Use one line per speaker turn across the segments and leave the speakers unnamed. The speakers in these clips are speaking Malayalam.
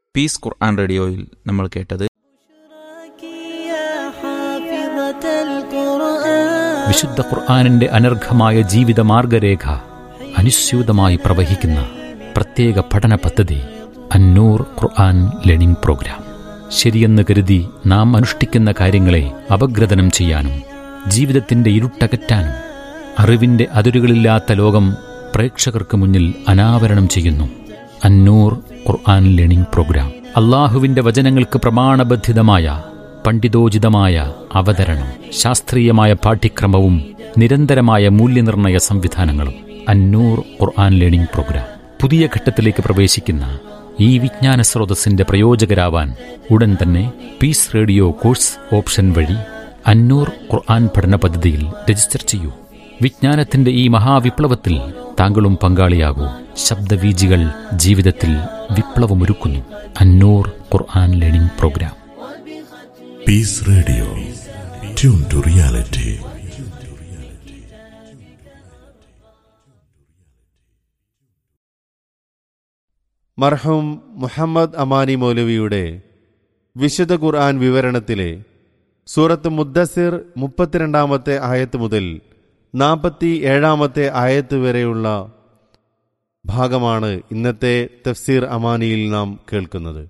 പീസ് ഖുർആൻ റേഡിയോയിൽ നമ്മൾ കേട്ടത്
വിശുദ്ധ ഖുർആാനിന്റെ അനർഘമായ ജീവിത മാർഗരേഖ അനുസ്യൂതമായി പ്രവഹിക്കുന്ന പ്രത്യേക പഠന പദ്ധതി അന്നൂർ ഖുർആൻ ലേണിംഗ് പ്രോഗ്രാം ശരിയെന്ന് കരുതി നാം അനുഷ്ഠിക്കുന്ന കാര്യങ്ങളെ അപഗ്രഥനം ചെയ്യാനും ജീവിതത്തിന്റെ ഇരുട്ടകറ്റാനും അറിവിന്റെ അതിരുകളില്ലാത്ത ലോകം പ്രേക്ഷകർക്ക് മുന്നിൽ അനാവരണം ചെയ്യുന്നു അന്നൂർ ഖുർആൻ ലേണിംഗ് പ്രോഗ്രാം അള്ളാഹുവിന്റെ വചനങ്ങൾക്ക് പ്രമാണബദ്ധിതമായ പണ്ഡിതോചിതമായ അവതരണം ശാസ്ത്രീയമായ പാഠ്യക്രമവും നിരന്തരമായ മൂല്യനിർണയ സംവിധാനങ്ങളും അന്നൂർ ഖുർആൻ ലേണിംഗ് പ്രോഗ്രാം പുതിയ ഘട്ടത്തിലേക്ക് പ്രവേശിക്കുന്ന ഈ വിജ്ഞാന സ്രോതസ്സിന്റെ പ്രയോജകരാവാൻ ഉടൻ തന്നെ പീസ് റേഡിയോ കോഴ്സ് ഓപ്ഷൻ വഴി അന്നൂർ ഖുർആൻ പഠന പദ്ധതിയിൽ രജിസ്റ്റർ ചെയ്യൂ വിജ്ഞാനത്തിന്റെ ഈ മഹാവിപ്ലവത്തിൽ താങ്കളും പങ്കാളിയാകൂ ശബ്ദവീജികൾ ജീവിതത്തിൽ വിപ്ലവമൊരുക്കുന്നു Annoor Quran learning programme
Peace Radio. Tune to reality.
മർഹൂം മുഹമ്മദ് അമാനി മൗലവിയുടെ വിശുദ്ധ ഖുർആൻ വിവരണത്തിലെ സൂറത്ത് മുദ്ദസിർ മുപ്പത്തിരണ്ടാമത്തെ ആയത്ത് മുതൽ നാൽപ്പത്തി ഏഴാമത്തെ ആയത്ത് വരെയുള്ള ഭാഗമാണ് ഇന്നത്തെ തഫ്സീർ അമാനിയിൽ നാം കേൾക്കുന്നത്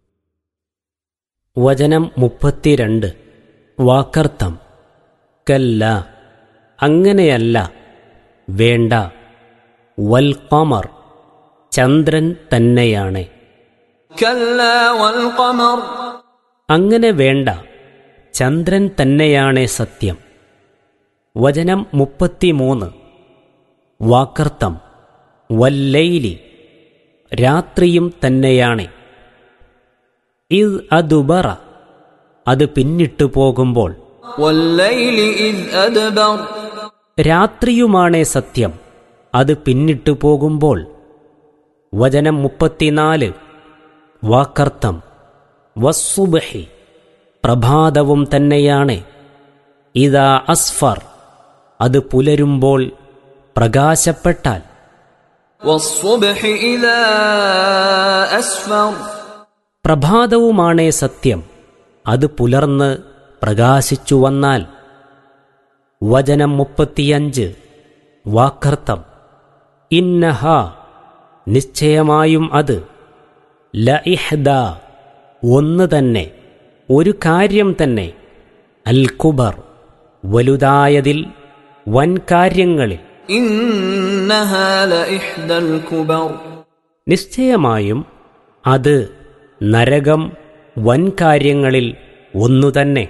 വചനം മുപ്പത്തിരണ്ട് വാക്കർത്ഥം കല്ല അങ്ങനെയല്ല വേണ്ട വൽക്കമർ ചന്ദ്രൻ തന്നെയാണ്
كلا والقمر
അങ്ങനെ വേണ്ട ചന്ദ്രൻ തന്നെയാണ് സത്യം വചനം മുപ്പത്തിമൂന്ന് വാക്കർത്ഥം വല്ലൈലി രാത്രിയും തന്നെയാണ് ഇത് അതുബറ അത് പിന്നിട്ടു പോകുമ്പോൾ
والليل إذ أدبر
രാത്രിയുമാണേ സത്യം അത് പിന്നിട്ടു പോകുമ്പോൾ വചനം മുപ്പത്തിനാല് വാക്കർത്ഥം വസ്സുബഹി പ്രഭാതവും തന്നെയാണ് ഇതാ അസ്ഫർ അത് പുലരുമ്പോൾ പ്രകാശപ്പെട്ടാൽ
والصبح إذا أسفر
പ്രഭാതവുമാണേ സത്യം അത് പുലർന്ന് പ്രകാശിച്ചു വന്നാൽ വചനം മുപ്പത്തിയഞ്ച് വാക്കർത്ഥം ഇന്നഹ നിശ്ചയമായും അത് ലഇഹ്ദ ഒന്ന് തന്നെ ഒരു കാര്യം തന്നെ അൽ കുബർ വലുതായതിൽ വൻകാര്യങ്ങളിൽ
إنها لإحدى الكبر
നിശ്ചയമായും അത് നരകം വൻകാര്യങ്ങളിൽ ഒന്നുതന്നെ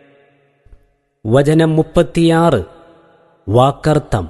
വചനം മുപ്പത്തിയാറ് വാക്കർത്ഥം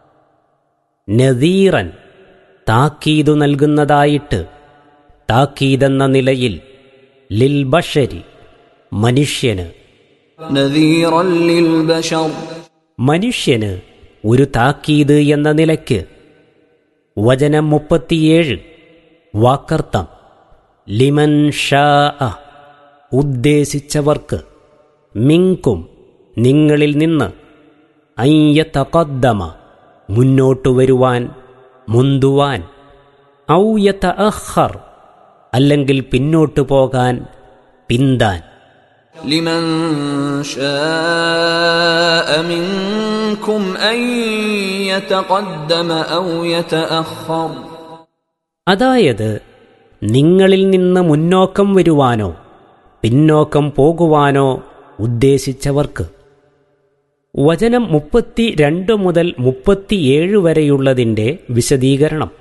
നദീറൻ താക്കീതു നൽകുന്നതായിട്ട് താക്കീതെന്ന നിലയിൽ ലിൽ ബഷരി മനുഷ്യന്
نذيرا للبشر
മനുഷ്യന് ഒരു താക്കീത് എന്ന നിലയ്ക്ക് വചനം മുപ്പത്തിയേഴ് വാക്കർത്ഥം ലിമൻ ഷാ ഉദ്ദേശിച്ചവർക്ക് മിങ്കും നിങ്ങളിൽ നിന്ന് അയ്യത്തകൊദ്ദമ മുന്നോട്ടു വരുവാൻ മുന്തുവാൻ ഔയത്ത അഹർ അല്ലെങ്കിൽ പിന്നോട്ടു പോകാൻ പിന്താൻ
لمن شاء منكم أن يتقدم أو يتأخر
അതായത് നിങ്ങളിൽ നിന്ന് മുന്നോക്കം വരുവാനോ പിന്നോക്കം പോകുവാനോ ഉദ്ദേശിച്ചവർക്ക് വചനം മുപ്പത്തി രണ്ട് മുതൽ മുപ്പത്തിയേഴ് വരെയുള്ളതിൻ്റെ വിശദീകരണം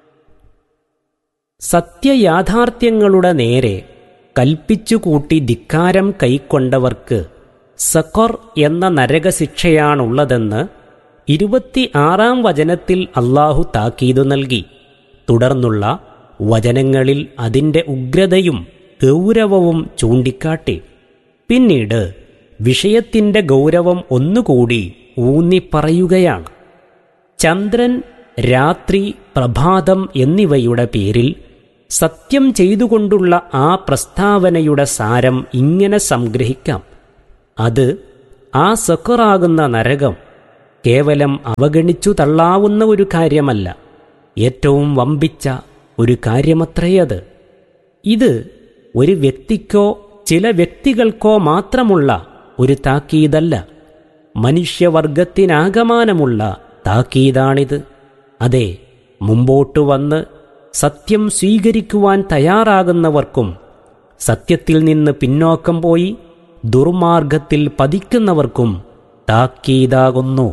സത്യയാഥാർത്ഥ്യങ്ങളുടെ നേരെ കൽപ്പിച്ചുകൂട്ടി ധിക്കാരം കൈക്കൊണ്ടവർക്ക് സക്കൊർ എന്ന നരകശിക്ഷയാണുള്ളതെന്ന് ഇരുപത്തിയാറാം വചനത്തിൽ അള്ളാഹു താക്കീതു നൽകി തുടർന്നുള്ള വചനങ്ങളിൽ അതിൻ്റെ ഉഗ്രതയും ഗൗരവവും ചൂണ്ടിക്കാട്ടി പിന്നീട് വിഷയത്തിൻ്റെ ഗൗരവം ഒന്നുകൂടി ഊന്നിപ്പറയുകയാണ് ചന്ദ്രൻ രാത്രി പ്രഭാതം എന്നിവയുടെ പേരിൽ സത്യം ചെയ്തുകൊണ്ടുള്ള ആ പ്രസ്താവനയുടെ സാരം ഇങ്ങനെ സംഗ്രഹിക്കാം അത് ആ സക്കറാകുന്ന നരകം കേവലം അവഗണിച്ചു തള്ളാവുന്ന ഒരു കാര്യമല്ല ഏറ്റവും വമ്പിച്ച ഒരു കാര്യമത്രയത് ഇത് ഒരു വ്യക്തിക്കോ ചില വ്യക്തികൾക്കോ മാത്രമുള്ള ഒരു താക്കീതല്ല മനുഷ്യവർഗത്തിനാകമാനമുള്ള താക്കീതാണിത് അതെ മുമ്പോട്ടു വന്ന് സത്യം സ്വീകരിക്കുവാൻ തയ്യാറാകുന്നവർക്കും സത്യത്തിൽ നിന്ന് പിന്നോക്കം പോയി ദുർമാർഗത്തിൽ പതിക്കുന്നവർക്കും താക്കീതാകുന്നു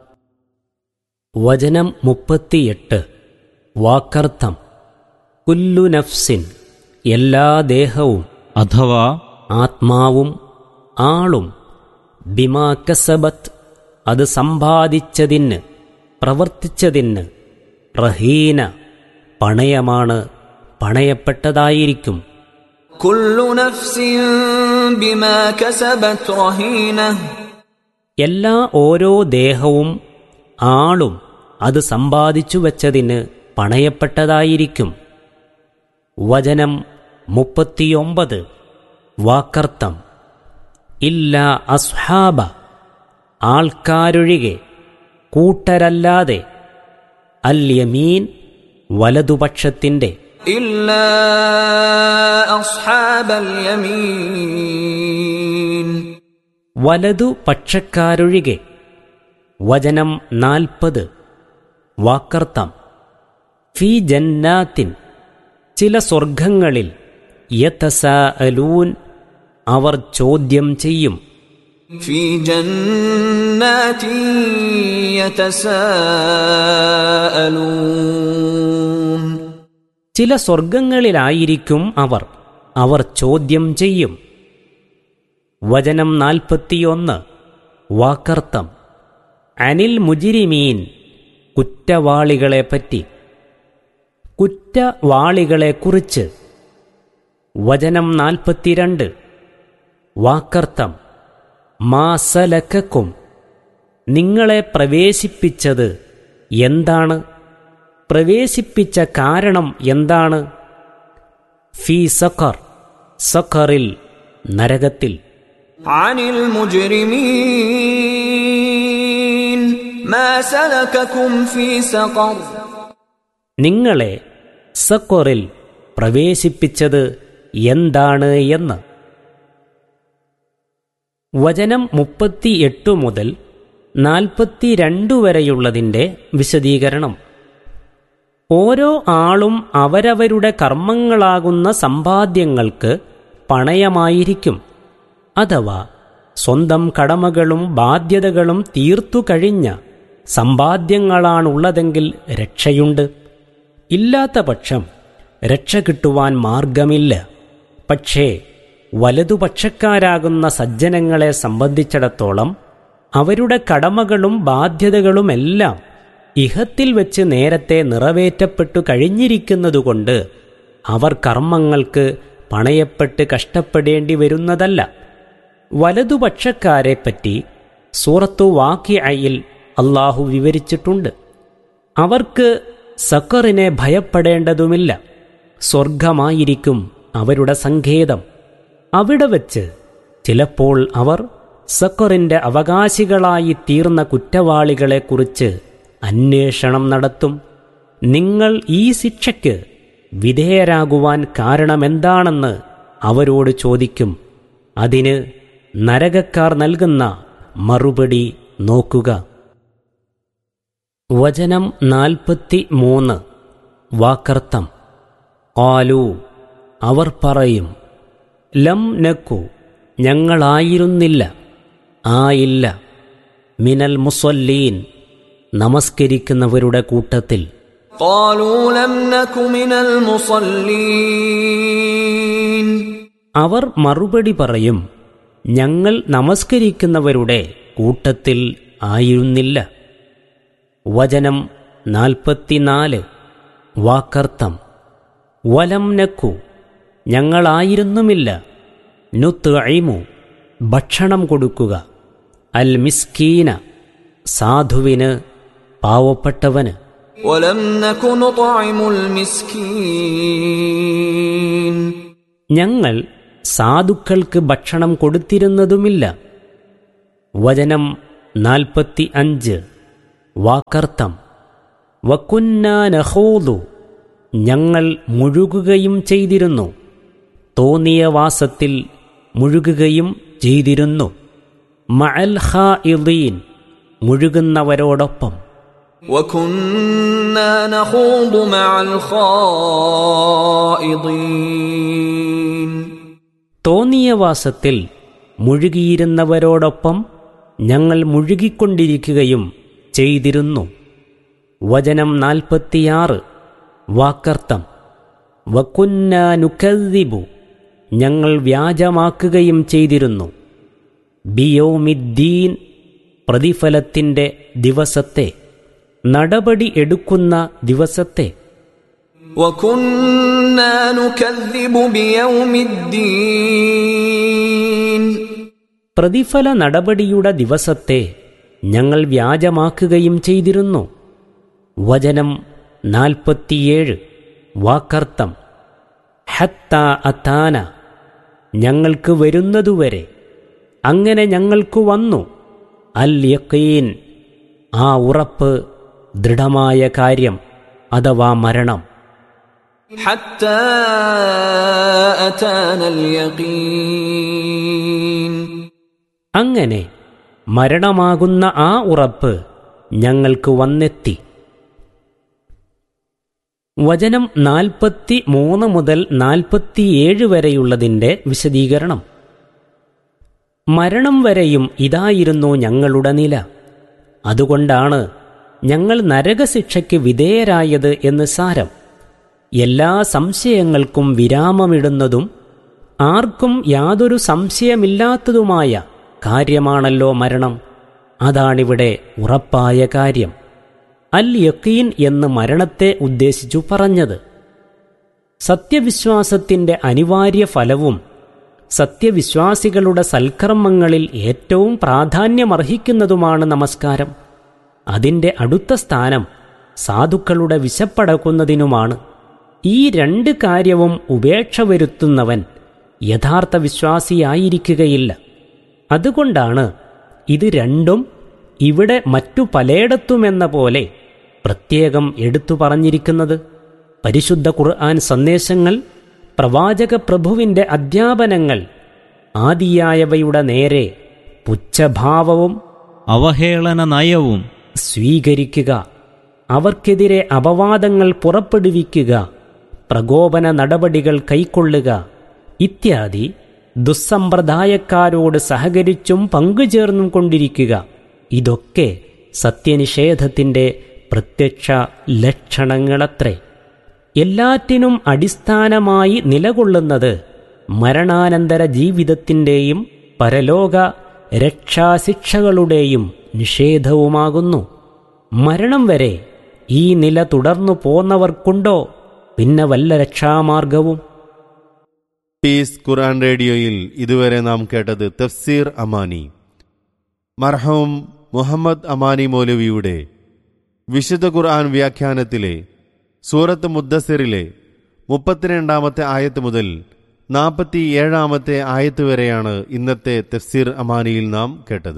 വചനം മുപ്പത്തിയെട്ട് വാക്കർത്ഥം കുല്ലു നഫ്സിൻ എല്ലാ ദേഹവും
അഥവാ
ആത്മാവും ആളും ബിമാ കസബത്ത് അത് സമ്പാദിച്ചതിന് പ്രവർത്തിച്ചതിന് റഹീന പണയമാണ് പണയപ്പെട്ടതായിരിക്കും
كل نفس بما كسبت رهينه
എല്ലാ ഓരോ ദേഹവും ആളും അത് സമ്പാദിച്ചു വച്ചതിന് പണയപ്പെട്ടതായിരിക്കും വചനം മുപ്പത്തിയൊമ്പത് വാക്കർത്ഥം ഇല്ല അസ്ഹാബ ആൾക്കാരൊഴികെ കൂട്ടരല്ലാതെ അൽ യമീൻ വലതുപക്ഷത്തിൻ്റെ
إلا أصحاب اليمين
വലതു പക്ഷക്കാരൊഴികെ വചനം നാൽപ്പത് വാക്കർത്ഥം ഫി ജന്നാത്തിൻ ചില സ്വർഗങ്ങളിൽ യതസാഅലൂൻ അവർ ചോദ്യം ചെയ്യും
في جنات يتساءلون
ചില സ്വർഗങ്ങളിലായിരിക്കും അവർ അവർ ചോദ്യം ചെയ്യും വചനം നാൽപ്പത്തിയൊന്ന് വാക്കർത്ഥം അനിൽ മുജിരിമീൻ കുറ്റവാളികളെപ്പറ്റി കുറ്റവാളികളെക്കുറിച്ച് വചനം നാൽപ്പത്തിരണ്ട് വാക്കർത്ഥം മാസലക്കും നിങ്ങളെ പ്രവേശിപ്പിച്ചത് എന്താണ് പ്രവേശിപ്പിച്ച കാരണം എന്താണ് ഫീ സഖർ സഖറിൽ നരകത്തിൽ
عن المجرمين ما سلككم في سقر
നിങ്ങളെ സഖറിൽ പ്രവേശിപ്പിച്ചത് എന്താണ് എന്ന് വചനം മുപ്പത്തിയെട്ട് മുതൽ നാൽപ്പത്തിരണ്ട് വരെയുള്ളതിൻ്റെ വിശദീകരണം ഓരോ ആളും അവരവരുടെ കർമ്മങ്ങളാകുന്ന സമ്പാദ്യങ്ങൾക്ക് പണയമായിരിക്കും അഥവാ സ്വന്തം കടമകളും ബാധ്യതകളും തീർത്തു കഴിഞ്ഞ സമ്പാദ്യങ്ങളാണുള്ളതെങ്കിൽ രക്ഷയുണ്ട് ഇല്ലാത്ത പക്ഷം രക്ഷ കിട്ടുവാൻ മാർഗമില്ല പക്ഷേ വലതുപക്ഷക്കാരാകുന്ന സജ്ജനങ്ങളെ സംബന്ധിച്ചിടത്തോളം അവരുടെ കടമകളും ബാധ്യതകളുമെല്ലാം ഇഹത്തിൽ വെച്ച് നേരത്തെ നിറവേറ്റപ്പെട്ടു കഴിഞ്ഞിരിക്കുന്നതുകൊണ്ട് അവർ കർമ്മങ്ങൾക്ക് പണയപ്പെട്ട് കഷ്ടപ്പെടേണ്ടി വരുന്നതല്ല വലതുപക്ഷക്കാരെപ്പറ്റി സൂറത്തു വാക്കിയയിൽ അള്ളാഹു വിവരിച്ചിട്ടുണ്ട് അവർക്ക് സക്കറിനെ ഭയപ്പെടേണ്ടതുമില്ല സ്വർഗമായിരിക്കും അവരുടെ സങ്കേതം അവിടെ വച്ച് ചിലപ്പോൾ അവർ സക്കറിന്റെ അവകാശികളായി തീർന്ന കുറ്റവാളികളെക്കുറിച്ച് അന്വേഷണം നടത്തും നിങ്ങൾ ഈ ശിക്ഷയ്ക്ക് വിധേയരാകുവാൻ കാരണമെന്താണെന്ന് അവരോട് ചോദിക്കും അതിന് നരകക്കാർ നൽകുന്ന മറുപടി നോക്കുക വചനം നാൽപ്പത്തി മൂന്ന് വാക്കർത്ഥം ആലു അവർ പറയും ലം നക്കു ഞങ്ങളായിരുന്നില്ല ആയില്ല മിനൽ മുസല്ലീൻ നമസ്കരിക്കുന്നവരുടെ കൂട്ടത്തിൽ
قالوا لم نك من المصلين
അവർ മറുപടി പറയും ഞങ്ങൾ നമസ്കരിക്കുന്നവരുടെ കൂട്ടത്തിൽ ആയിരുന്നില്ല വചനം നാൽപ്പത്തിനാല് വാക്കർത്ഥം വലം നക്കു ഞങ്ങളായിരുന്നുമില്ല നുത്അയിമു ഭക്ഷണം കൊടുക്കുക അൽ മിസ്കീന സാധുവിന് പാവപ്പെട്ടവന്
ولم نك نطعم المسكين
ഞങ്ങൾ സാധുക്കൾക്ക് ഭക്ഷണം കൊടുത്തിരുന്നതുമില്ല വചനം നാൽപ്പത്തി അഞ്ച് വാക്കർത്ഥം വക്കുന്നാനഹോതു ഞങ്ങൾ മുഴുകുകയും ചെയ്തിരുന്നു തോന്നിയ വാസത്തിൽ മുഴുകുകയും ചെയ്തിരുന്നു മഅൽ ഖാഇദീൻ മുഴുകുന്നവരോടൊപ്പം
وكنا نخوض مع الخائضين
തോന്നിയ വാസത്തിൽ മുഴുകിയിരുന്നവരോടൊപ്പം ഞങ്ങൾ മുഴുകിക്കൊണ്ടിരിക്കുകയും ചെയ്തിരുന്നു വചനം നാൽപ്പത്തിയാറ് വാക്കർത്ഥം വക്കുന്നാനുക്കദ്ദിബു ഞങ്ങൾ വ്യാജമാക്കുകയും ചെയ്തിരുന്നു ബിയോമിദ്ദീൻ പ്രതിഫലത്തിൻ്റെ ദിവസത്തെ നടപടി എടുക്കുന്ന ദിവസത്തെ
وكنا نكذب بيوم الدين
പ്രതിഫല നടപടിയുടെ ദിവസത്തെ ഞങ്ങൾ വ്യാജമാക്കുകയും ചെയ്തിരുന്നു വചനം നാൽപ്പത്തിയേഴ് വാക്കർത്ഥം ഹത്ത അത്താന ഞങ്ങൾക്ക് വരുന്നതുവരെ അങ്ങനെ ഞങ്ങൾക്ക് വന്നു അൽ യക്കീൻ ആ ഉറപ്പ് ദൃഢമായ കാര്യം അഥവാ മരണം
حتى أتانا اليقين
അങ്ങനെ മരണമാകുന്ന ആ ഉറപ്പ് ഞങ്ങൾക്ക് വന്നെത്തി വചനം നാൽപ്പത്തി മൂന്ന് മുതൽ നാൽപ്പത്തിയേഴ് വരെയുള്ളതിൻ്റെ വിശദീകരണം മരണം വരെയും ഇതായിരുന്നു ഞങ്ങളുടെ നില അതുകൊണ്ടാണ് ഞങ്ങൾ നരകശിക്ഷയ്ക്ക് വിധേയരായത് എന്ന് സാരം എല്ലാ സംശയങ്ങൾക്കും വിരാമമിടുന്നതും ആർക്കും യാതൊരു സംശയമില്ലാത്തതുമായ കാര്യമാണല്ലോ മരണം അതാണിവിടെ ഉറപ്പായ കാര്യം അൽ യക്കീൻ എന്ന് മരണത്തെ ഉദ്ദേശിച്ചു പറഞ്ഞത് സത്യവിശ്വാസത്തിന്റെ അനിവാര്യ ഫലവും സത്യവിശ്വാസികളുടെ സൽക്കർമ്മങ്ങളിൽ ഏറ്റവും പ്രാധാന്യമർഹിക്കുന്നതുമാണ് നമസ്കാരം അതിൻ്റെ അടുത്ത സ്ഥാനം സാധുക്കളുടെ വിശപ്പടക്കുന്നതിനുമാണ് ഈ രണ്ട് കാര്യവും ഉപേക്ഷ വരുത്തുന്നവൻ യഥാർത്ഥ വിശ്വാസിയായിരിക്കുകയില്ല അതുകൊണ്ടാണ് ഇത് രണ്ടും ഇവിടെ മറ്റു പലയിടത്തുമെന്ന പോലെ പ്രത്യേകം എടുത്തു പറഞ്ഞിരിക്കുന്നത് പരിശുദ്ധ ഖുർആൻ സന്ദേശങ്ങൾ പ്രവാചക പ്രഭുവിൻ്റെ അധ്യാപനങ്ങൾ ആദിയായവയുടെ നേരെ പുച്ഛഭാവവും
അവഹേളന നയവും
സ്വീകരിക്കുക അവർക്കെതിരെ അപവാദങ്ങൾ പുറപ്പെടുവിക്കുക പ്രകോപന നടപടികൾ കൈക്കൊള്ളുക ഇത്യാദി ദുസ്സമ്പ്രദായക്കാരോട് സഹകരിച്ചും പങ്കുചേർന്നും കൊണ്ടിരിക്കുക ഇതൊക്കെ സത്യനിഷേധത്തിൻ്റെ പ്രത്യക്ഷ ലക്ഷണങ്ങളത്രേ എല്ലാറ്റിനും അടിസ്ഥാനമായി നിലകൊള്ളുന്നത് മരണാനന്തര ജീവിതത്തിൻ്റെയും പരലോക രക്ഷാശിക്ഷകളുടെയും നിഷേധവുമാകുന്നു മരണം വരെ ഈ നില തുടർന്നു പോന്നവർക്കുണ്ടോ പിന്നെ വല്ല രക്ഷാമാർഗവും
പീസ് ഖുർആൻ റേഡിയോയിൽ ഇതുവരെ നാം കേട്ടത് തഫ്സീർ അമാനി മർഹവും മുഹമ്മദ് അമാനി മൗലവിയുടെ വിശുദ്ധ ഖുർആൻ വ്യാഖ്യാനത്തിലെ സൂറത്ത് മുദ്ദസിറിലെ മുപ്പത്തിരണ്ടാമത്തെ ആയത്ത് മുതൽ നാൽപ്പത്തി ഏഴാമത്തെ ആയത്ത് വരെയാണ് ഇന്നത്തെ തഫ്സീർ അമാനിയിൽ നാം കേട്ടത്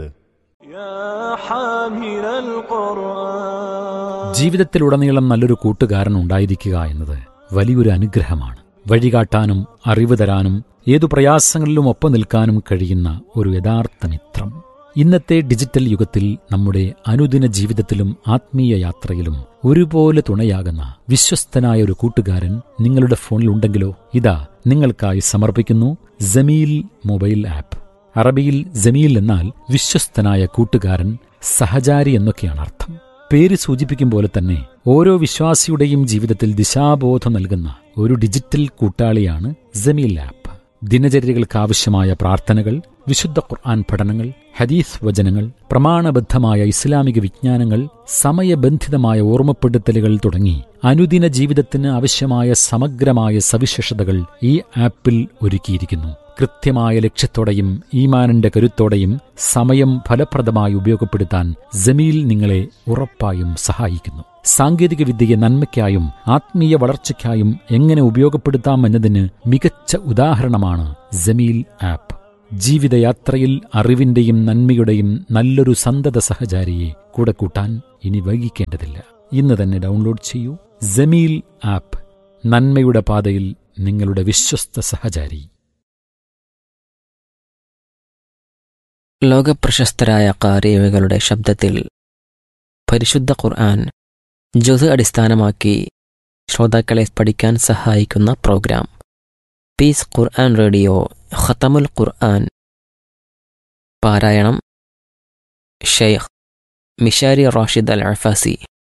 ജീവിതത്തിലുടനീളം നല്ലൊരു കൂട്ടുകാരൻ ഉണ്ടായിരിക്കുക എന്നത് വലിയൊരു അനുഗ്രഹമാണ് വഴികാട്ടാനും അറിവ് തരാനും ഏതു പ്രയാസങ്ങളിലും ഒപ്പം നിൽക്കാനും കഴിയുന്ന ഒരു യഥാർത്ഥ മിത്രം ഇന്നത്തെ ഡിജിറ്റൽ യുഗത്തിൽ നമ്മുടെ അനുദിന ജീവിതത്തിലും ആത്മീയ യാത്രയിലും ഒരുപോലെ തുണയാകുന്ന വിശ്വസ്തനായ ഒരു കൂട്ടുകാരൻ നിങ്ങളുടെ ഫോണിൽ ഉണ്ടെങ്കിലോ ഇതാ നിങ്ങൾക്കായി സമർപ്പിക്കുന്നു ജമീൽ മൊബൈൽ ആപ്പ് അറബിയിൽ ജമീൽ എന്നാൽ വിശ്വസ്തനായ കൂട്ടുകാരൻ സഹചാരി എന്നൊക്കെയാണ് അർത്ഥം പേര് സൂചിപ്പിക്കും പോലെ തന്നെ ഓരോ വിശ്വാസിയുടെയും ജീവിതത്തിൽ ദിശാബോധം നൽകുന്ന ഒരു ഡിജിറ്റൽ കൂട്ടാളിയാണ് ജമീൽ ആപ്പ് ദിനചര്യകൾക്കാവശ്യമായ പ്രാർത്ഥനകൾ വിശുദ്ധ ഖുർആൻ പഠനങ്ങൾ ഹദീസ് വചനങ്ങൾ പ്രമാണബദ്ധമായ ഇസ്ലാമിക വിജ്ഞാനങ്ങൾ സമയബന്ധിതമായ ഓർമ്മപ്പെടുത്തലുകൾ തുടങ്ങി അനുദിന ജീവിതത്തിന് ആവശ്യമായ സമഗ്രമായ സവിശേഷതകൾ ഈ ആപ്പിൽ ഒരുക്കിയിരിക്കുന്നു കൃത്യമായ ലക്ഷ്യത്തോടെയും ഈമാനിന്റെ കരുത്തോടെയും സമയം ഫലപ്രദമായി ഉപയോഗപ്പെടുത്താൻ ജമീൽ നിങ്ങളെ ഉറപ്പായും സഹായിക്കുന്നു സാങ്കേതിക വിദ്യയെ നന്മയ്ക്കായും ആത്മീയ വളർച്ചയ്ക്കായും എങ്ങനെ ഉപയോഗപ്പെടുത്താമെന്നതിന് മികച്ച ഉദാഹരണമാണ് ജമീൽ ആപ്പ് ജീവിതയാത്രയിൽ അറിവിന്റെയും നന്മയുടെയും നല്ലൊരു സന്തത സഹചാരിയെ കൂടെ കൂട്ടാൻ ഇനി വൈകിക്കേണ്ടതില്ല ഇന്ന് തന്നെ ഡൗൺലോഡ് ചെയ്യൂ ജമീൽ ആപ്പ് നന്മയുടെ പാതയിൽ നിങ്ങളുടെ വിശ്വസ്ത സഹചാരി
ലോകപ്രശസ്തരായ കാരിയവകളുടെ ശബ്ദത്തിൽ പരിശുദ്ധ ഖുർആൻ ജുസ് അടിസ്ഥാനമാക്കി ശ്രോതാക്കളെ പഠിക്കാൻ സഹായിക്കുന്ന പ്രോഗ്രാം പീസ് ഖുർആൻ റേഡിയോ ഖത്തമുൽ ഖുർആൻ പാരായണം Sheikh Mishary Rashid Al Afasy